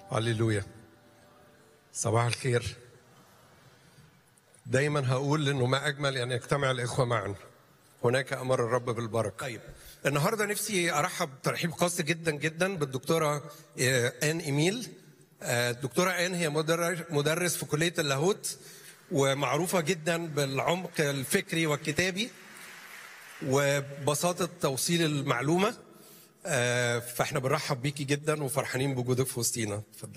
هللويا صباح الخير دايما هقول انه ما اجمل ان يجتمع الاخوه معا هناك امر الرب بالبركه طيب النهارده نفسي ارحب ترحيب خاص جدا جدا بالدكتوره آه، ان ايميل آه، الدكتوره ان هي مدرس مدرس في كليه اللاهوت ومعروفه جدا بالعمق الفكري والكتابي وبساطه توصيل المعلومه آه، فاحنا بنرحب بيكي جدا وفرحانين بوجودك في وسطينا اتفضل